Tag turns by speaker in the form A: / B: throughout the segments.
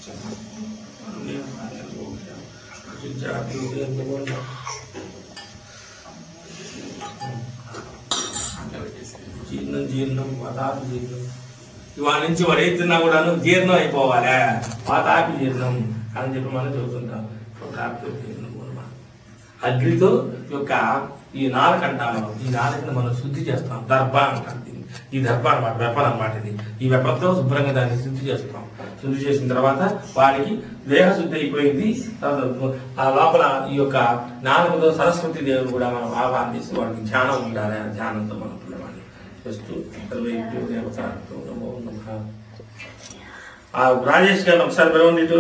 A: జీర్ణం జీర్ణం వాతాపి జీర్ణం ఇవాళ నుంచి వాడు ఏది తిన్నా కూడాను జీర్ణం అయిపోవాలి వాతాపి జీర్ణం అని చెప్పి మనం చెబుతుంటాం వాతాపి జీర్ణం అన్నమాట. అగ్నితో యొక్క ఈ నాలుక అంటాం మనం ఈ నాలుకని మనం శుద్ధి చేస్తాం దర్భ అంటాం దీన్ని. ఈ దర్భ అనమాట వెపన్ అనమాట ఇది ఈ వెపంతో శుభ్రంగా దాన్ని శుద్ధి చేస్తాం శుద్ధి చేసిన తర్వాత వాడికి దేహ శుద్ధి అయిపోయింది తర్వాత ఆ లోపల ఈ యొక్క నాలుగుతో సరస్వతి దేవుడు కూడా మనం ఆహ్వానం చేసి వాడికి ధ్యానం ఉండాలి ఆ ధ్యానంతో మనం పిల్లవాడిని చేస్తూ సర్వేభ్యో దేవతాభ్యో నమో నమః. ఆ రాజేష్ గారు ఒకసారి పిలవండి ఇటు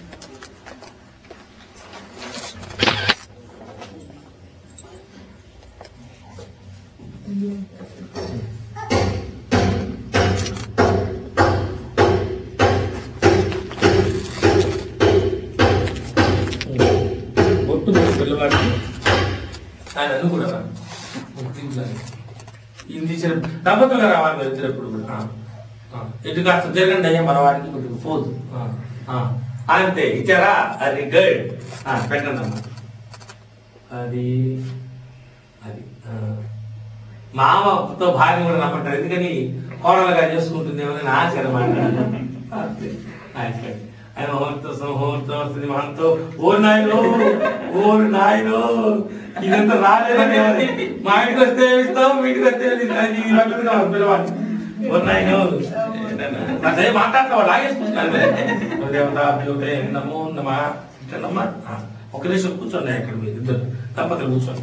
A: ఒట్టు పెట్టి పిల్లవాడికి ఆయన అనుకున్నారా గుర్తించాలి ఇది తీసిన దంపతులుగా రావాలి మీరు ఇద్దరు కూడా ఆ, ఆ. ఇటు కాస్త జరగండి అయ్యా మన వాడికి కొద్దిగా పోదు ఆ, ఆ. అంతే ఇచ్చారా అది గుడ్ పెట్టండి అమ్మా అది అది ఆ. మామతో భార్య కూడా నమ్మంటారు ఎందుకని కోడలుగా చేసుకుంటుందేమో అని ఆశ అనమాట అంతే. అంతే. ఆయన ముహూర్తం సుముహూర్తం వస్తుంది మహంతో ఓ నాయనో ఓ నాయనో ఇదంతా రాలేదని మా ఇంటికి వస్తే ఏమి ఇస్తాం మీ ఇంటికి వస్తే ఏమి ఇస్తాం? ఇది పక్కన కావాలి పిల్లవాడిని ఓ నాయనో అదే మాట్లాడతావు లాగేసుకుంటున్నాను దేవతాభ్యోటే నమో నమ నమ్మ ఒక నిమిషం కూర్చోండి ఇక్కడ మీరు ఇద్దరు దంపతులు కూర్చోండి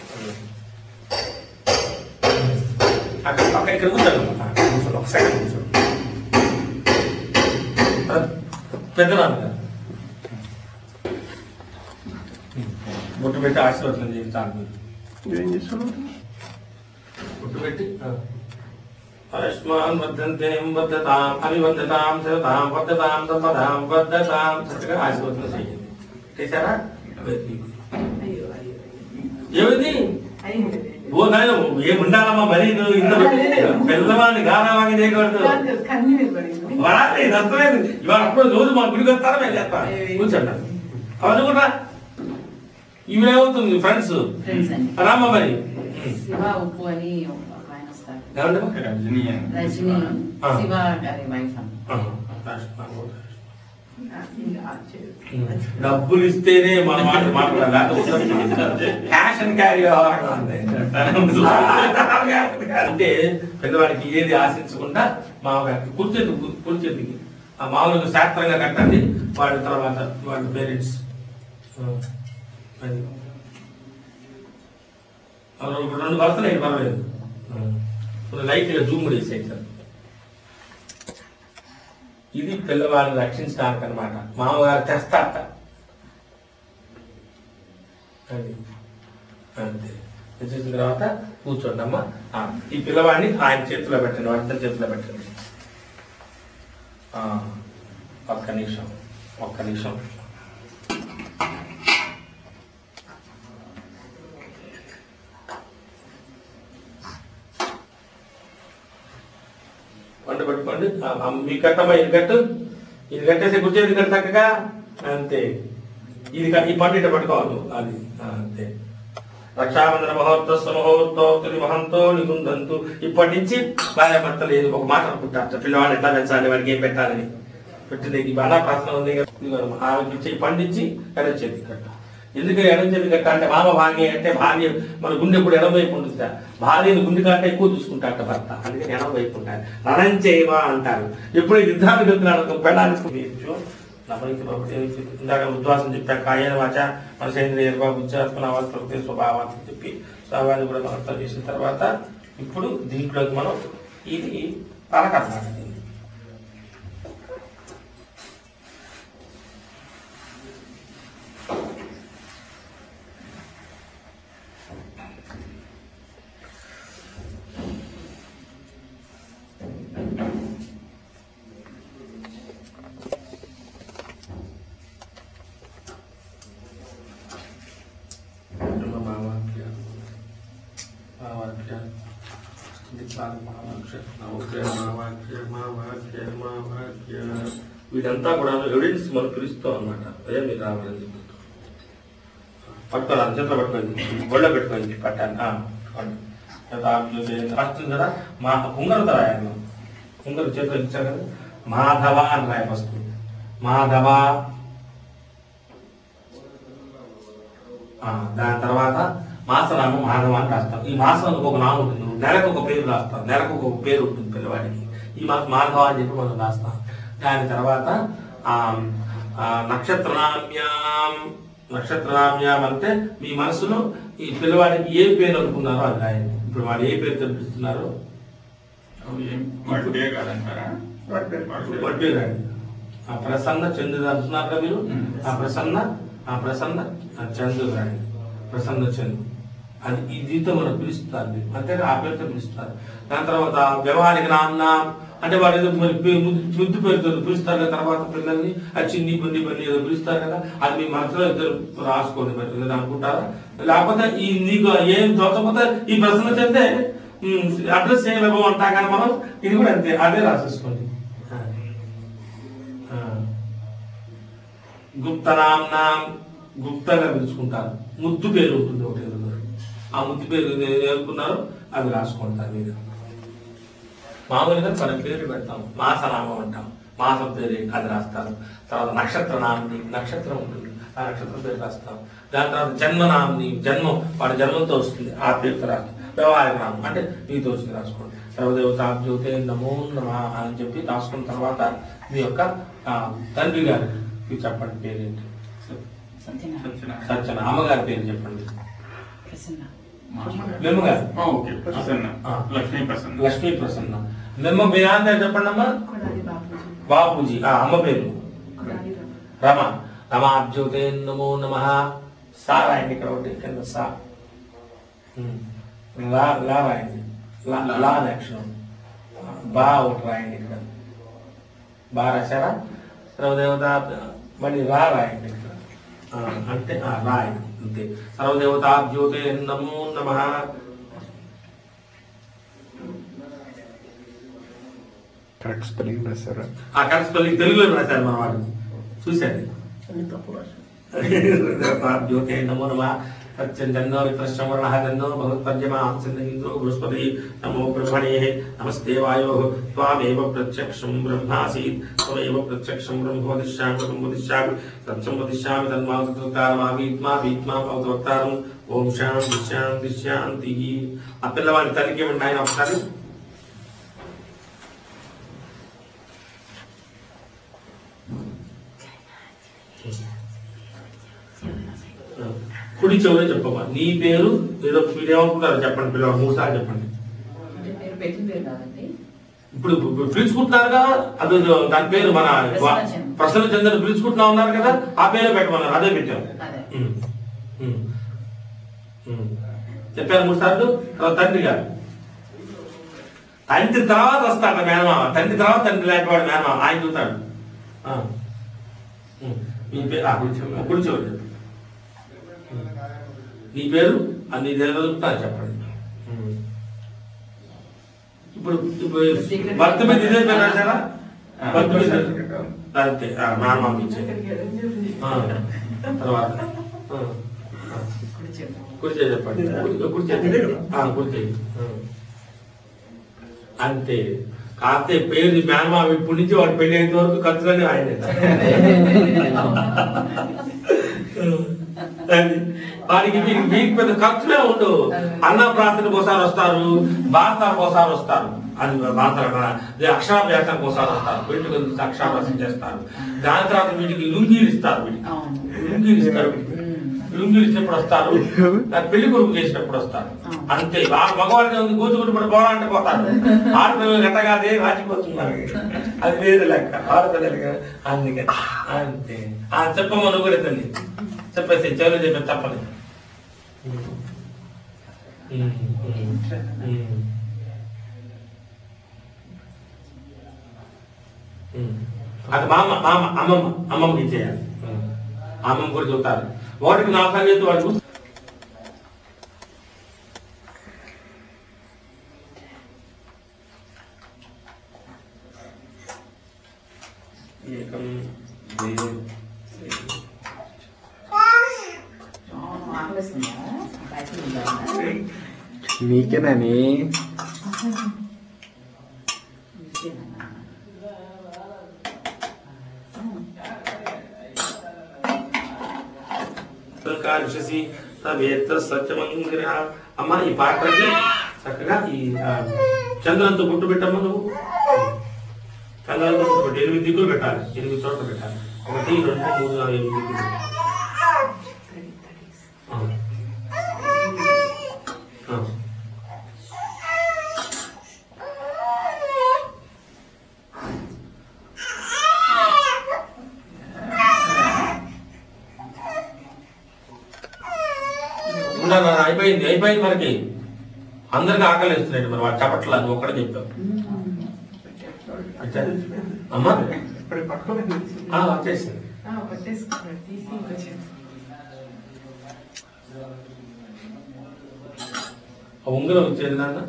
A: అక్కడ పక్క ఇక్కడ కూర్చోండి అమ్మా. అక్కడ కూర్చోండి ఒక సెకండ్ కూర్చోండి పెద్ద నాన్నగారు బొట్టు పెట్టి ఆశీర్వచనం చేయించాలి మీరు
B: ఏం చేస్తున్నావు
A: బొట్టు పెట్టి ఆయుష్మాన్ వర్ధంతే వర్ధతాం అభివర్ధతాం శరతాం వర్ధతాం సంపదాం వర్ధతాం చక్కగా ఆశీర్వచనం చేయండి చేశారా
C: అయ్యో అయ్యో
A: ఏమిటి
C: అయ్యింది
A: ఓ నాయన ఏం ఉండాలమ్మా మరి నువ్వు ఇంత పిల్లవాడిని గారావాగి చేయకూడదు
C: కన్నీ నిలబడింది
A: వాడే నచ్చలేదు ఇవాళ అప్పుడు రోజు మా గుడికి వస్తారా మేము చేస్తాం కూర్చోండి అవన్నీ కూడా ఇవేమవుతుంది ఫ్రెండ్స్
C: ఫ్రెండ్స్ అండి
A: రామ్మ మరి
C: శివ ఉప్పు అని ఒక ఆయన వస్తారు
A: ఏమండి
B: రజనీ అని
C: రజని
A: ఆ.
C: శివ గారి వైఫ్ అని
A: ఆహా. డబ్బులు ఇస్తేనే మన మాట మాట్లాడాలి క్యాష్ అండ్ క్యారీ అంటే పెద్దవాడికి ఏది ఆశించకుండా మామగారికి కుర్చేతికి కుర్చేతికి ఆ మామూలుగా శాస్త్రంగా కట్టండి వాడి తర్వాత వాళ్ళ పేరెంట్స్ అది ఆ, రెండు రెండు వరుసలు పర్వాలేదు లైట్గా జూమ్ వేసేయి సార్ ఇది పిల్లవాడిని రక్షించడానికి అనమాట మామగారు తెస్తాట అది అంతే తెచ్చేసిన తర్వాత కూర్చోండి అమ్మా ఆ, ఈ పిల్లవాడిని ఆయన చేతిలో పెట్టండి వాడి చేతిలో పెట్టండి ఆ, ఒక్క నిమిషం ఒక్క నిమిషం వంట పెట్టుకోండి ఆ, ఆ, మీ కట్టమ్మా ఇది కట్టు ఇది కట్టేసి కూర్చోది కట్టు చక్కగా అంతే ఇది క- ఈ పండు ఇట్ట పట్టుకోవాలి నువ్వు. అది ఆ, అంతే రక్షాబంధన మహోత్సవ మహోత్సవ మహంతో నిగుందంతు ఇప్పటి నుంచి భార్య భర్త లేదు ఒక మాట అనుకుంటారు పిల్లవాడిని ఎట్లా పెంచాలి వాడికి ఏం పెట్టాలని పెట్టింది ఈ బాగా ప్రశ్న ఉంది కదా. ఇదిగో ఆమెకి ఇచ్చే పండించి ఎడం చేతి కట్ట ఎందుకు ఎడం చేతి కట్ట అంటే మామ భార్య అంటే భార్య మన గుండె ఇప్పుడు ఎడం వైపు ఉంటుంది భార్యను గుండె కంటే ఎక్కువ చూసుకుంటాట భర్త అందుకని ఎడం వైపు ఉంటారు రణం చేయవా అంటారు ఎప్పుడు యుద్ధానికి వెళ్తున్నాడు పెళ్ళానికి నమ్మకి బాబు ఇందాక ఉద్వాసం చెప్పాక కాయన వాచ మనసేంద్రియ ఉచ్చాత్మనావాస ప్రకృతి స్వభావాన్ని చెప్పి స్వభావాన్ని కూడా మనం అర్థం చేసిన తర్వాత ఇప్పుడు దీంట్లోకి మనం ఇది పలకన్నమాట దీన్ని భావాఖ్య భావాఖ్య స్థితిపాద భావాక్ష నవోగ్ర భావాఖ్య భావాఖ్య భావాఖ్య వీటంతా కూడా ఎవిడెన్స్ మనం పిలుస్తాం అనమాట అదే మీరు రావాలని చెప్పి పట్టుకోవాలి చేతిలో పట్టుకోండి ఒళ్ళో పెట్టుకోండి పట్టాను ఆ, పట్టుకోండి. చేత ఆపుతుంది. వస్తుంది కదా మా ఉంగరతో రాయాలి ఉంగరం చేతిలో ఇచ్చారు కదా మాధవ అని రాయ ఫస్ట్ మాధవ ఆ, దాని తర్వాత మాసనామం మాధవ అని రాస్తాం ఈ మాసానికి ఒక నామం ఉంటుంది నెలకు ఒక పేరు రాస్తాం నెలకు ఒక పేరు ఉంటుంది పిల్లవాడికి ఈ మాసం మాధవ అని చెప్పి మనం రాస్తాం దాని తర్వాత ఆ ఆ, నక్షత్రనామ్యాం నక్షత్రనామ్యాం అంటే మీ మనసులో ఈ పిల్లవాడికి ఏ పేరు అనుకున్నారో అది రాయండి ఇప్పుడు వాడు ఏ పేరుతో పిలుస్తున్నారో
B: వాడి పేరు కాదంటారా
A: వాడి పేరు రాయండి ఆ ప్రసన్న చంద్రుడు అంటున్నారు కదా మీరు ఆ ప్రసన్న ఆ ప్రసన్న ఆ చంద్రుడు రాయండి ప్రసన్న చంద్రు అది ఈ దీంతో మనం పిలుస్తారు మీరు అంటే ఆ పేరుతో పిలుస్తారు దాని తర్వాత వ్యవహారిక నాన్న అంటే వాడు ఏదో మరి పే- ముద్దు ముద్దు పేరుతో పిలుస్తారు కదా తర్వాత పిల్లల్ని ఆ చిన్ని బున్ని బన్ని ఏదో పిలుస్తారు కదా అది మీ మనసులో ఇద్దరు రాసుకోండి మరి ఏదో అనుకుంటారా లేకపోతే ఈ నీకు ఏం తోచకపోతే ఈ ప్రశ్న చెప్తే అడ్రస్ ఏం ఇవ్వవు అంటాం కానీ మనం ఇది కూడా అంతే అదే రాసేసుకోండి ఆ. ఆ. గుప్తనాంనాం గుప్తంగా పిలుచుకుంటారు ముద్దు పేరు ఉంటుంది ఒకటి ఏదో. ఆ ముద్దు పేరు ఏనుకున్నారో అది రాసుకుంటారు మీద మామూలుగా మన పేరు పెడతాం మాసనామం అంటాం మాసం పేరు ఏంటి? అది రాస్తారు తర్వాత నక్షత్ర నామని నక్షత్రం ఉంటుంది ఆ నక్షత్రం పేరు రాస్తాం దాని తర్వాత జన్మనామని జన్మం వాడి జన్మంతో వస్తుంది ఆ పేరుతో రాస్తాం వ్యవహారిక నామం అంటే మీతో వచ్చింది రాసుకోండి సర్వదేవత జ్యోతి నమో నమ అని చెప్పి రాసుకున్న తర్వాత మీ యొక్క ఆ, తండ్రి గారికి చెప్పండి పేరేంటి
C: సత్యనారాయణ
A: సత్యన అమ్మగారి పేరు చెప్పండి
C: ప్రసన్న
A: మెమ్మ గారు
B: ఆ, ఓకే ప్రసన్న
A: ఆ.
B: లక్ష్మీ ప్రసన్న
A: లక్ష్మీ ప్రసన్న మెమ్మ మీ నాన్న చెప్పండి అమ్మా
C: కొడాలి బాబుజీ
A: బాపూజీ ఆ అమ్మ పేరు
C: కొడాలి రమ
A: రమ రమాబ్జ్యోతే నమో నమ సా రాయండి ఇక్కడ ఒకటి కింద సా ఉమ్. లా లా రాయండి లా లా అనే అక్షరం బా ఒకటి రాయండి ఇక్కడ బా రాశారా సర్వదేవత మళ్ళీ రా రాయండి ఇక్కడ ఆ, అంటే ఆ, రాయండి అంతే సర్వదేవతాభ్యోతే నమో నమ
D: కరెక్ట్ స్పెల్లింగ్ రాశారా
A: ఆ కరెక్ట్ స్పెల్లింగ్ తెలుగులో రాశారు మన వాళ్ళు చూశారు జ్యోతే నమో నమ సత్యం జన్నో విప్రశ్రవణ జన్నో భగవత్పర్యమా ఇంద్రో బృహస్పతి నమో బ్రహ్మణే నమస్తే వాయో త్వామేవ ప్రత్యక్షం బ్రహ్మాసీత్ త్వమేవ ప్రత్యక్షం బ్రహ్మ వదిష్యామి బ్రహ్మ వదిష్యామి సత్యం వదిష్యామి తన్మాతృకారమావీత్మా వీత్మా భవద్వక్తారం ఓం శాంతి శాంతి శాంతి ఆ పిల్లవాడి తల్లికి ఏమండి ఆయన ఒకసారి కుడి చెవులో చెప్పమ్మా నీ పేరు ఏదో మీరు ఏమనుకుంటారో చెప్పండి పిల్లలు మూడు సార్లు చెప్పండి
C: అంటే పేరు పెట్టిన పేరు కాదండి
A: ఇప్పుడు ఇప్పుడు పిలుచుకుంటున్నారుగా అది దాని పేరు మన
C: ప్రసన్న చంద్ర.
A: ప్రసన్న చంద్ర పిలుచుకుంటున్నా ఉన్నారు కదా ఆ పేరే పెట్టమన్నారు అదే పెట్టాం
C: అదే
A: ఉమ్. ఉమ్. ఉమ్. చెప్పారు మూడు సార్లు తర్వాత తండ్రి గారు తండ్రి తర్వాత వస్తాడు మేనమామ తండ్రి తర్వాత తండ్రి లాంటి వాడు మేనమామ ఆయన చూస్తాడు ఆ. ఉమ్. మీ పేరు ఆ, కుడి చెవి కుడి చెవి చెప్పు. ఉమ్. నీ పేరు అది నీ దగ్గర చెప్తాను చెప్పండి ఉమ్. ఇప్పుడు ఇప్పుడు భర్త మీద ఇదే పేరు రాశారా
B: ఆ,
A: భర్త మీద
B: certificate.
A: అంతే ఆ, మేనమామ ఇచ్చేది ఆ, తర్వాత ఆ, ఆ.
C: కుడి చెవి
A: కుర్చీ చెప్పండి కుర్చీ- కుర్చీ ఆ, కుర్చీ ఆ. అంతే కాస్తే పేరు మేనమా ఇప్పటి నుంచి వాడు పెళ్లి అయిన వరకు ఖర్చులన్నీ ఆయన వాడికి మీకు మీకు పెద్ద ఖర్చులే ఉండవు అన్న ప్రార్థనకు ఒకసారి వస్తారు బాస్తానికి ఒకసారి వస్తారు అది బాస్తారు అక్షరాభ్యాసానికి ఒకసారి వస్తారు పెళ్లి గురించి అక్షరాభ్యాసం చేస్తారు దాని తర్వాత వీటికి లుంగీలు ఇస్తారు వీటికి
C: అవును
A: లుంగీలు ఇస్తారు వీటికి లుంగీలు ఇచ్చినప్పుడు వస్తారు నాకు పెళ్లి కొడుకు చేసినప్పుడు వస్తారు అంతే ఆ మగవాడిని కూతురు కూడా పోవాలంటే పోతారు ఆడపిల్లలు గట్టగాదే వాచిపోతున్నారు అది వేరే లెక్క ఆడపిల్లలకి అందుకే అంతే ఆ చెప్పమ్మ నువ్వు కూడా తల్లి చెప్పేసి చెవులు చెప్పే తప్పని అది మామ మామ అమ్మమ్మ అమ్మమ్మకి ఇచ్చేయాలి అమ్మమ్మ కూడా చూస్తారు వాటికి నా సంగతి వాడు చూస్తారు ఏకం ద్వయం
C: ఆకలిస్తుందా బయట ఉందా?
D: మీకేనని
C: ఇంకేనా?
A: కాశసి సవేత్ర సత్యమంగిర అమ్మ ఈ పాత్రకి చక్కగా ఈ ఆ, చంద్రంతో గుట్టు పెట్టమ్మా నువ్వు చంద్రంతో గుట్టు పెట్టు ఎనిమిది దిక్కులు పెట్టాలి ఎనిమిది చోట్ల పెట్టాలి ఒకటి రెండు మూడు నాలుగు ఎనిమిది దిక్కులు ఆ. ఆ. ఉండాలి, నాన్న, అయిపోయింది అయిపోయింది మనకి అందరికి ఆకలి వేస్తున్నాడు మరి వాడు చెప్పట్లా నువ్వు ఒక్కడే చెప్పావు అచ్చా. అమ్మా ఆ, వచ్చేసింది
C: ఆ, పట్టేసుకున్నాడు తీసి వచ్చేసి
A: ఆ ఉంగరం వచ్చేది నాన్న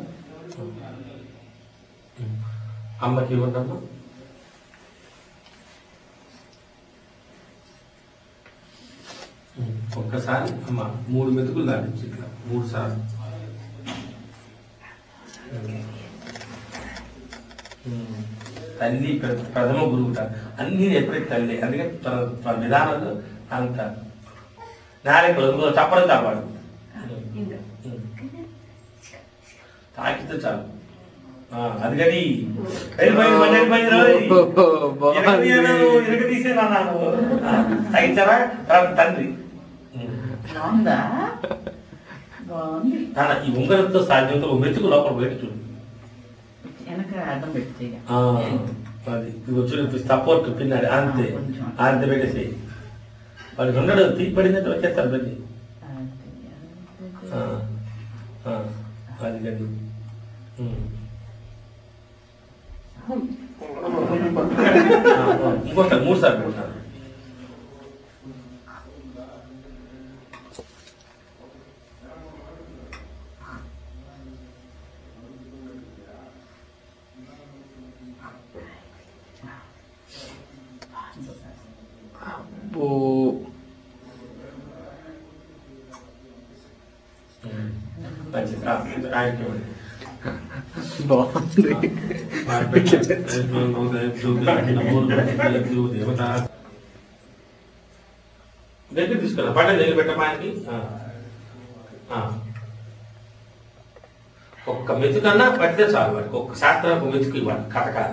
A: అమ్మకి ఇవ్వండమ్మా ఒక్కసారి అమ్మ మూడు మెతుకులు దాటించి ఇట్లా మూడు సార్లు ఉమ్. తల్లి ప్ర- ప్రథమ గురువుట అన్ని ఎప్పుడైతే తల్లి అందుకే తన తన విధానంలో అంత నాలుగు ఇంకో చప్పడం కాపాడు
C: ఇంకా
A: తాకితే చాలు ఆ, అది గది వెళ్ళిపోయింది, మళ్ళీ వెళ్ళిపోయింది రోయ్. ఎరగ తీయను, ఎరగ తీసేనా నాకు? ఆ, తగ్గించారా తర్వాత తండ్రి ఉమ్.
C: బాగుందా బాగుంది
A: నాన్న, ఈ ఉంగరంతో సాధ్యంతో ఓ మెతుకు లోపల బయట చూడు
C: వెనక అడ్డం పెడితే ఇక.
A: ఆ, అది ఇది చూడు సపోర్ట్ పిన్నాడు అంతే
C: ఆ, కొంచెం.
A: అంతే పెట్టేసి వాడికి ఉన్నాడు తీసి పడిందంటే వచ్చేస్తారు బయట ఆ, ఆ, అది గది ఉమ్. ఆ, ఆ, ఇంకొకసారి మూడు సార్లు పెట్టాను
D: ఓ
A: ఉమ్. మంచిది ఆ, ఆయనకి ఇవ్వండి.
D: బాగుంది
A: దగ్గర తీసుకున్నా పట్ట దగ్గర పెట్టమ్మా ఆయనకి ఆ. ఆ. ఒక్క మెతుకన్నా పడితే చాలు వాడికి ఒక్క శాస్త్రానికి ఒక మెతుకు ఇవ్వాలి కథ కాదు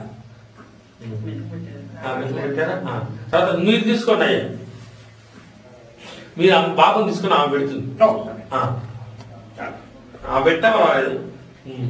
A: ఆ, మెతుకు పెట్టారా ఆ. తర్వాత మీరు తీసుకోండి అయ్యా మీరు ఆ బాబుని తీసుకుని ఆమె పెడుతుంది ఆ. ఆ పెట్టా పర్వాలేదు ఉమ్.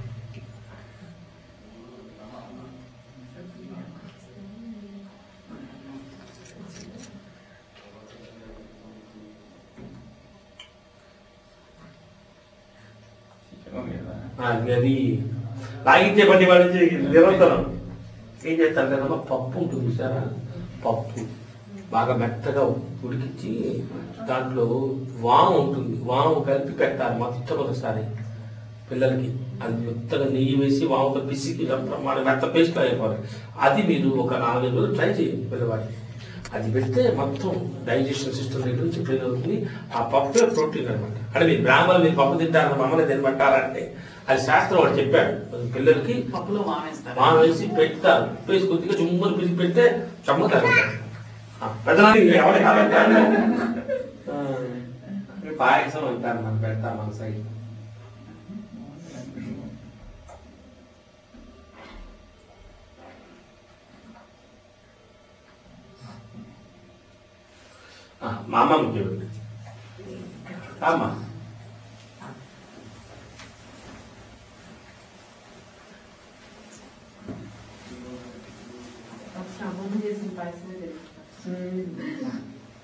A: ఆ, అది లాగించే పని వాడి నిరంతరం ఏం చేస్తారు పప్పు ఉంటుంది చూసారా పప్పు బాగా మెత్తగా ఉడికించి దాంట్లో వాము ఉంటుంది వాము కలిపి పెట్టాలి మొట్టమొదటిసారి పిల్లలకి అది మెత్తగా నెయ్యి వేసి వాముతో పిసికి మన మెత్త పేస్ట్ అయిపోవాలి అది మీరు ఒక నాలుగైదు రోజులు ట్రై చేయండి పిల్లవాడికి అది పెడితే మొత్తం డైజెషన్ సిస్టమ్ దగ్గర నుంచి క్లీన్ అవుతుంది ఆ పప్పే ప్రోటీన్ అనమాట అంటే మీరు బ్రాహ్మణులు మీరు పప్పు తింటారు మమ్మల్ని తినమంటారంటే అది శాస్త్రం వాడు చెప్పాడు పిల్లలకి
C: పప్పులో వామేస్తారు
A: మా వేసి పెడతారు వేసి కొద్దిగా చుమ్మలు పిలిచి పెడితే చమ్ముతారు ఆ, పెద్దనాన్న ఎవరు కాదంటారు ఆ, పాయసం అంటారు మనం పెడతాం మన సైడ్ ఆ, మా అమ్మమ్మకి ఇవ్వండి అమ్మా
C: ఒకసారి అమ్మమ్మ చేసిన పాయసమే తెలుసు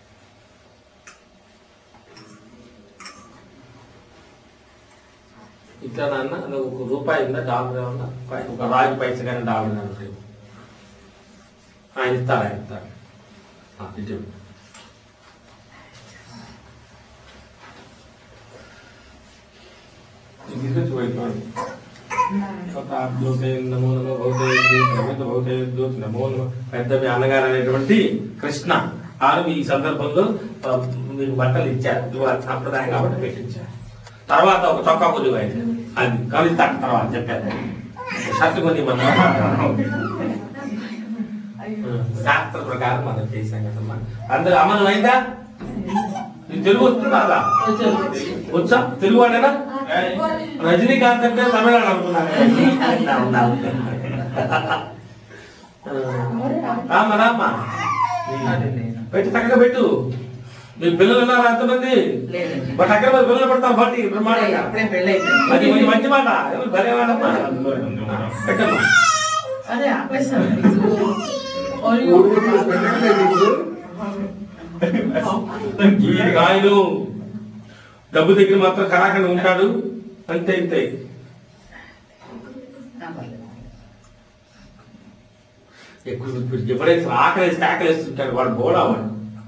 A: ఇట్లా నాన్న అది ఒక రూపాయి ఉందా డాలర్ ఏమన్నా పై- ఒక రాగి పైస కానీ డాలర్ కానీ రేపు ఆయన ఇస్తారు ఆయన ఇస్తారు ఆ, ఇటు ఇవ్వు. ఇది తీసుకొచ్చి పోయిపోయి జ్యోతి నమో నమో భౌతే జ్యోతి భౌతే జ్యోతి నమో నమో పెద్ద మీ అన్నగారు అనేటువంటి కృష్ణ ఆరు ఈ సందర్భంలో ఆ, మీకు బట్టలు ఇచ్చారు ఇవాళ సాంప్రదాయం కాబట్టి పెట్టించారు తర్వాత ఒక చొక్కా కొద్ది అయింది అది కలుస్తాను తర్వాత చెప్పారు షర్ట్ కొని మన శాస్త్ర ప్రకారం మనం చేశాం కదమ్మా అందరు అమలు అయిందా నీకు తెలుగు వస్తుందా అలా వచ్చా తెలుగు వాడేనా రజనీకాంత్ అంటే తమిళనాడు అనుకున్నాను అవునా, అవునా. రామ్మా రామ్మా పెట్టు చక్కగా పెట్టు మీ పిల్లలు ఉన్నారా ఎంతమంది
E: లేదండి.
A: బట్ అక్కడ మరి పిల్లలు పడతాం బట్టి బ్రహ్మాండంగా
E: అప్పుడే పెళ్ళి అయిపోయింది.
A: అది కొంచెం మంచి మాట ఎవరు భలే వాడమ్మా పెట్టమ్మా
E: అదే ఆపేస్తామండి
A: ఈ రాయలు డబ్బు దగ్గర మాత్రం కరాకండి ఉంటాడు అంతే ఇంతే ఎక్కువ ఇప్పుడు ఎవరైతే ఆకలేసి ఆకలేస్తుంటాడు వాడు బోడా వాడు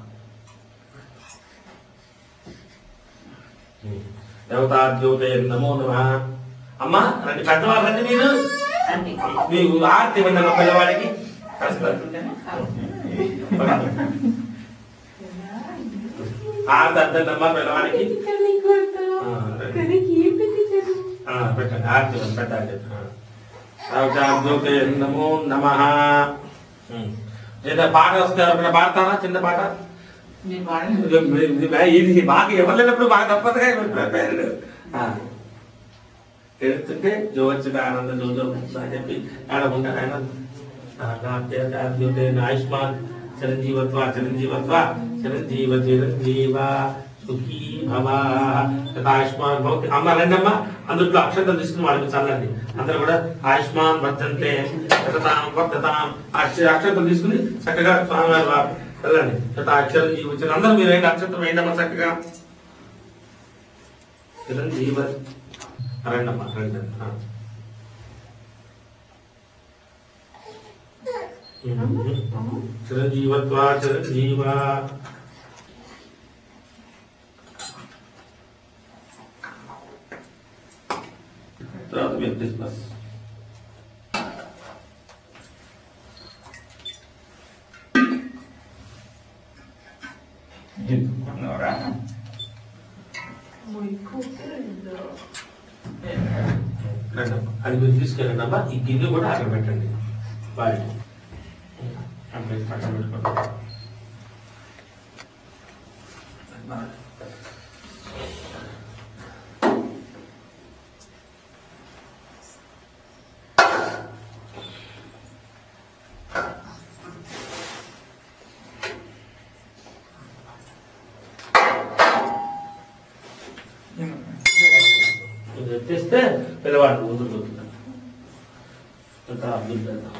A: దేవతా జ్యోతే నమో నమ అమ్మా రండి పెద్దవాళ్ళు రండి మీరు మీకు ఆర్తి ఇవ్వండి అన్న పిల్లవాడికి కలుస్తారు ఆర్తి అద్దండి అమ్మా పిల్లవాడికి ఆ, పెట్టండి ఆర్తి ఇవ్వండి, పెద్ద ఆర్తి ఆ. దేవతా జ్యోతే నమో నమ ఏదో పాట వస్తే ఎవరికైనా పాడతారా చిన్న పాట
E: మీరు వాడండి.
A: ఇది ఇది ఇది బాగా ఎవరు బాగా తప్పదుగా పేరు ఎడుతుంటే జోవచ్చుగా ఆనంద జోజో అని చెప్పి ఆడ ఉంటాడు ఆయన ఆ, నా పేరు అద్భుతే ఆయుష్మాన్ చిరంజీవత్వ చిరంజీవత్వ చిరంజీవ చిరంజీవ సుఖీ భవ తథా ఆయుష్మాన్ భవతి అమ్మ రండమ్మ అందులో అక్షంతలు తీసుకుని వాళ్ళకి చల్లండి అందరూ కూడా ఆయుష్మాన్ వర్ధంతే శతతాం వర్ధతాం అక్ష అక్షంతలు తీసుకుని చక్కగా స్వామివారి వా- వెళ్ళండి తథా చిరంజీవి చిర- అందరూ మీరు ఏంటి అక్షంతం వేయండమ్మా చక్కగా చిరంజీవ రండమ్మా రండి ఆ. చిరంజీవత్వా చిరంజీవ తర్వాత మీరు క్రిస్మస్
B: రా
A: రండమ్మా అది మీరు తీసుకెళ్ళండి అమ్మా ఈ గిన్నె కూడా అక్కడ పెట్టండి వాడి అక్కడ పక్కన పెట్టుకోండి ఇది ఎత్తేస్తే పిల్లవాడు ముందు పోతున్నాడు అంతా అబ్దుల్ కలాం.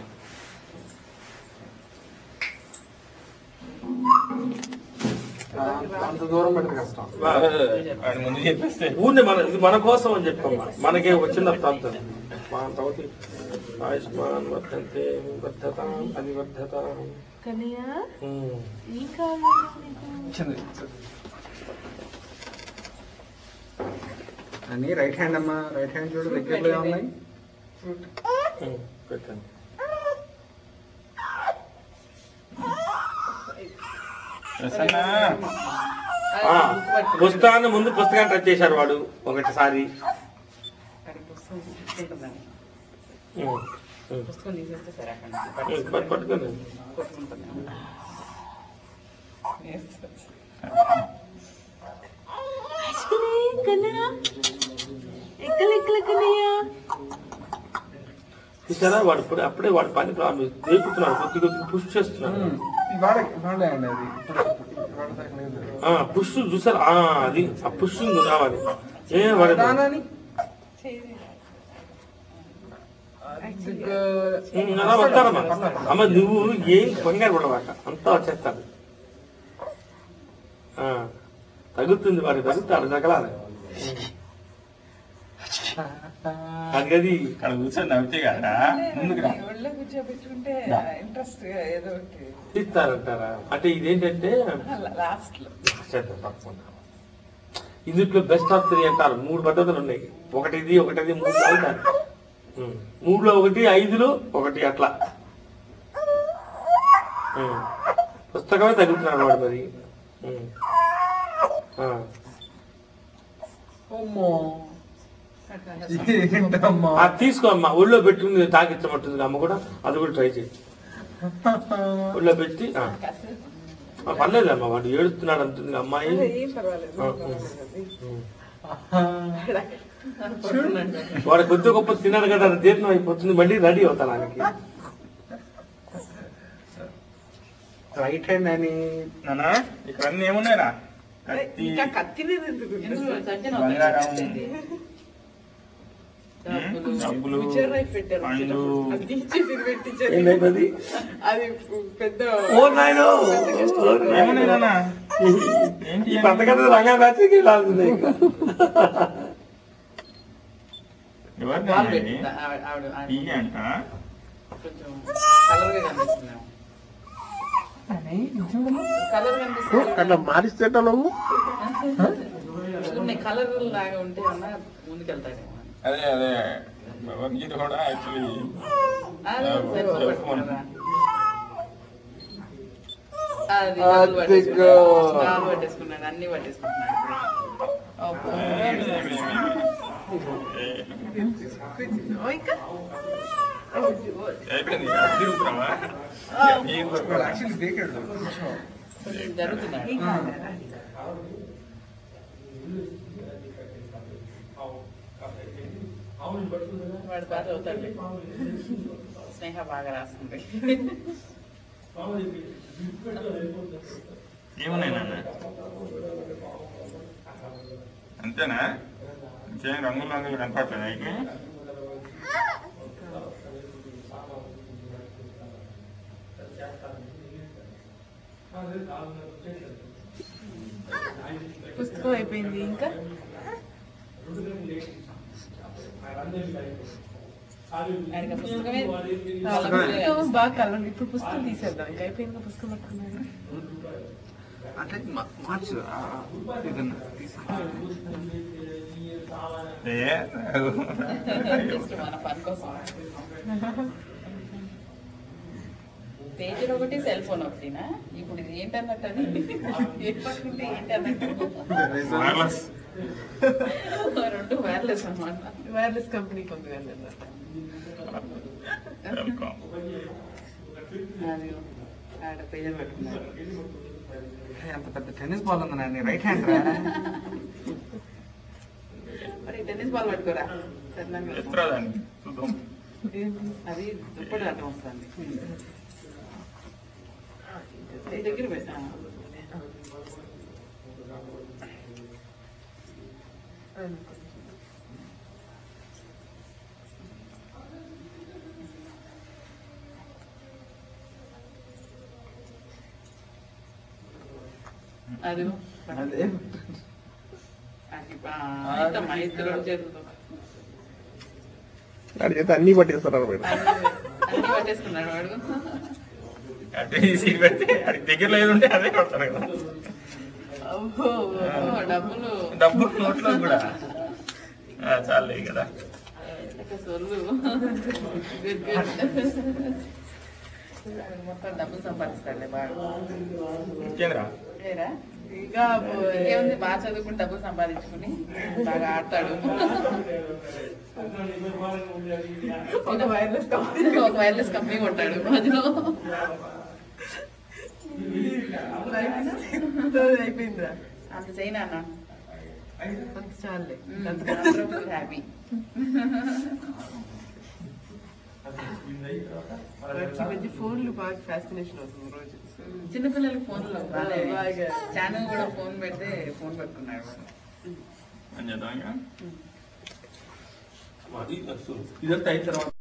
D: అంత దూరం పెట్టడం కష్టం
B: వాడి ముందు చెప్పేస్తే
A: ఊరిని మన ఇది మన కోసం అని చెప్పమ్మా మనకే ఒక చిన్న ప్రాంతం తోటి ఆయుష్మాన్ వర్ధంతే వర్ధతాం అది వర్ధతాం
C: కన్నయ్య
A: ఉమ్.
C: ఈ కాలంలో నీకు
D: అని రైట్ హ్యాండ్ అమ్మా రైట్ హ్యాండ్ చూడు దగ్గరలో ఉన్నాయి
A: ఉమ్, పెట్టండి
B: ప్రసన్న
A: ఆ, పుస్తకాన్ని ముందు పుస్తకాన్ని టచ్ చేశారు వాడు ఒకటిసారి
E: అక్కడ పుస్తకం తీసుకుంటున్నాను.
A: ఉమ్, ఉమ్.
E: పుస్తకం తీసేస్తే సరే అక్కడ
A: ఉమ్, పట్టు- పట్టుకోండి
E: కొట్టుకుంటున్నాను
C: కన్నయ్య ఎక్కలు ఎక్కల కన్నయ్య
A: చూసారా వాడు ఇప్పుడే అప్పుడే వాడు పని ప్రారంభించి రేపుతున్నాడు కొద్ది కొద్ది పుష్ చేస్తున్నాడు
D: ఇవాడ ఇవాడే అండి అది ఇవాడ దాకా లేదు.
A: ఆ పుష్ చూసారా ఆ, అది ఆ పుష్ రావాలి ఏ వాడు
D: దానాని దిగ్గు-
A: ఉమ్, అలా వస్తారమ్మా అమ్మ నువ్వు ఏం కంగారు పడవాక అంతా వచ్చేస్తాడు ఆ, తగ్గుతుంది వాడికి తగ్గుతాడు తగలాలి అది అది
B: ఇక్కడ కూర్చొని నవ్వుతే కదా ముందుకు రా
F: ఒళ్ళో కూర్చోబెట్టుకుంటే ఇంట్రెస్ట్ ఏదో ఒకటి
A: తీస్తారంటారా అంటే ఇదేంటంటే
F: లాస్ట్ లో
A: చేద్దాం తప్పకుండా ఇందులో బెస్ట్ ఆఫ్ త్రీ అంటారు మూడు పద్ధతులు ఉన్నాయి ఒకటి ఇది ఒకటి ఇది మూడు అవుతారు ఉమ్. మూడులో ఒకటి ఐదులో ఒకటి అట్లా ఉమ్. పుస్తకమే తగ్గుతున్నాడు వాడు మరి ఉమ్. ఆ.
D: అమ్మో ఏంటమ్మా
A: అది తీసుకో అమ్మా ఒళ్ళో పెట్టుకుని తాకిచ్చమంటుంది అమ్మ కూడా అది కూడా ట్రై చేయి ఒళ్ళో పెట్టి ఆ. ఆ, పర్లేదమ్మా వాడు ఏడుస్తున్నాడు అంటుంది అమ్మాయి
F: ఏం పర్వాలేదు
A: ఆ,
F: ఉమ్.
A: వాడు కొద్ది గొప్ప తిన్నాడు కదా అది జీర్ణం అయిపోతుంది మళ్ళీ రెడీ అవుతాను ఆయనకి
D: రైట్ హ్యాండ్ అని
B: నానా ఇక్కడ అన్ని ఏమున్నాయిరా కత్తి
F: ఇంకా కత్తిలేదు ఎందుకు
E: ఎందుకు సజ్జన
B: బంగారం
E: డబ్బులు.
B: డబ్బులు
F: విజయ్ రైట్ పెట్టారు
B: పండ్లు
F: అది తీసేసి ఇది పెట్టించారు
A: ఏంటది
F: అది పెద్ద
A: ఓ నాయనో
B: ఏమున్నాయి నాన్న ఏంటి
A: ఈ పథకం రంగా మ్యాచ్కి వెళ్ళాల్సిందే ఇంకా
B: ఎవరు
E: బాల్
B: నాన్న ఇది?
E: పెట్టిందా? ఆవిడ- ఆవిడ ఆవిడ
B: టీవీ అంట
E: కొంచెం కలర్ గా కనిపిస్తున్నాం కలర్ కనిపిస్తుంది
D: అట్లా మారిస్తే నువ్వు
E: కొన్ని కలర్ లాగా ఉంటే అన్న ముందుకెళ్తాడేమో అని.
B: అదే అదే భగవద్గీత కూడా యాక్చువల్లీ
E: అదే
B: ఆ,
E: ఒకసారి
B: ఓ,
E: పట్టుకున్నారా? అది
D: అదిగో.
E: డబ్బులు పట్టేసుకున్నాడు. డబ్బులు పట్టేసుకున్నాడు అన్ని పట్టేసుకుంటున్నాడు అబ్బో.
F: ఓ, ఇంకా
B: అయిపోయింది తిరుగుతున్నావా
D: యాక్చువల్లీ బేకెడ్
E: కొంచెం జరుగుతున్నాడు వాడు బాగా చదువుతాడు స్నేహ బాగా రాస్తుంది
B: ఏమున్నాయి నాన్న అంతేనా ఇంకేం రంగులు రంగులు కనపడలేదు అయితే
F: పుస్తకం అయిపోయింది ఇంకా
E: ఆయనకి ఆ పుస్తకమే
F: పుస్తకం బాగా కలవండి ఇప్పుడు పుస్తకం తీసేద్దాం ఇంకా అయిపోయింది పుస్తకం పట్టుకున్నాడు
D: అంటే మార్చు ఏదన్నా
B: ఏ
E: జస్ట్ మన పని కోసం పేజీలు ఒకటి సెల్ ఫోన్ ఒకటినా ఇప్పుడు ఇది ఏంటన్నట్టు అది ఏ పట్టుకుంటే ఏంటి అన్నట్టు
B: వైర్లెస్
E: రెండు వైర్లెస్ అన్నమాట
F: వైర్లెస్ కంపెనీకి ఉంది కదా
B: వెల్కమ్
E: అది ఆడ పేజీలు పెట్టుకున్నారు
D: అంత పెద్ద టెన్నిస్ బాల్ ఉంది నాన్న రైట్ హ్యాండ్ రా
E: మరి టెన్నిస్ బాల్ పట్టుకోరా సరేనా?
B: ఎత్తురా దాన్ని చూద్దాం
E: అది దుప్పటి అడ్డం వస్తుంది ఈ దగ్గర పెట్టా అది
D: అదే
E: అది ఆ, ఇద్దరు చేతులతో
D: వాడి చేత అన్ని పట్టేస్తున్నారు మీరు
E: అన్ని అన్ని పట్టేసుకున్నాడు వాడు
B: అంటే ఈ సీట్ పెడితే అది దగ్గరలో ఏది ఉంటే అదే కొడతారు కదా
E: అబ్బో, అబ్బో, డబ్బులు
B: డబ్బులు నోట్లో కూడా ఆ, చాలే కదా
E: ఇక సొల్లు గుడ్ గుడ్ మొత్తం డబ్బులు సంపాదిస్తాడులే బాగా
B: ఇంకేంద్రా
E: ఏరా
F: ఇంకా
E: ఇంకేముంది బాగా చదువుకుని డబ్బులు సంపాదించుకుని బాగా ఆడతాడు
F: ఒక వైర్లెస్ కంపెనీ
E: ఒక వైర్లెస్ కంపెనీ కొట్టాడు మధ్యలో
F: అయిపోయిందిరా
E: అంత చేయనా అన్న
F: అంత చాలే
E: హ్యాపీ
F: వాడికి ఈ మధ్య ఫోన్లు బాగా ఫ్యాసినేషన్ అవుతుంది రోజు
E: చిన్నపిల్లలకి ఫోన్లో బాగా
F: బాగా.
E: ఛానల్ కూడా ఫోన్ పెడితే ఫోన్ పెట్టుకున్నాడు
B: అని చేద్దాం ఇంకా
A: ఇదంతా అయిన తర్వాత